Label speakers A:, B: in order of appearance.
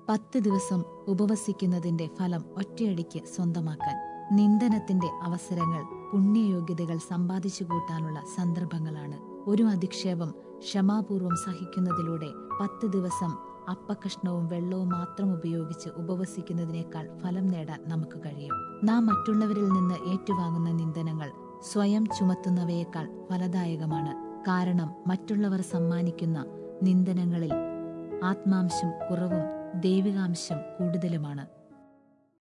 A: പത്ത് ദിവസം ഉപവസിക്കുന്നതിന്റെ ഫലം ഒറ്റയടിക്ക് സ്വന്തമാക്കാൻ നിന്ദനത്തിന്റെ അവസരങ്ങൾ പുണ്യയോഗ്യതകൾ സമ്പാദിച്ചു കൂട്ടാനുള്ള സന്ദർഭങ്ങളാണ് ഒരു അധിക്ഷേപം ക്ഷമാപൂർവം സഹിക്കുന്നതിലൂടെ പത്ത് ദിവസം അപ്പകഷ്ണവും വെള്ളവും മാത്രം ഉപയോഗിച്ച് ഉപവസിക്കുന്നതിനേക്കാൾ ഫലം നേടാൻ നമുക്ക് കഴിയും നാം മറ്റുള്ളവരിൽ നിന്ന് ഏറ്റുവാങ്ങുന്ന നിന്ദനങ്ങൾ സ്വയം ചുമത്തുന്നവയേക്കാൾ ഫലദായകമാണ് കാരണം മറ്റുള്ളവർ സമ്മാനിക്കുന്ന നിന്ദനങ്ങളിൽ ആത്മാംശം കുറവും ദൈവികാംശം കൂടുതലുമാണ്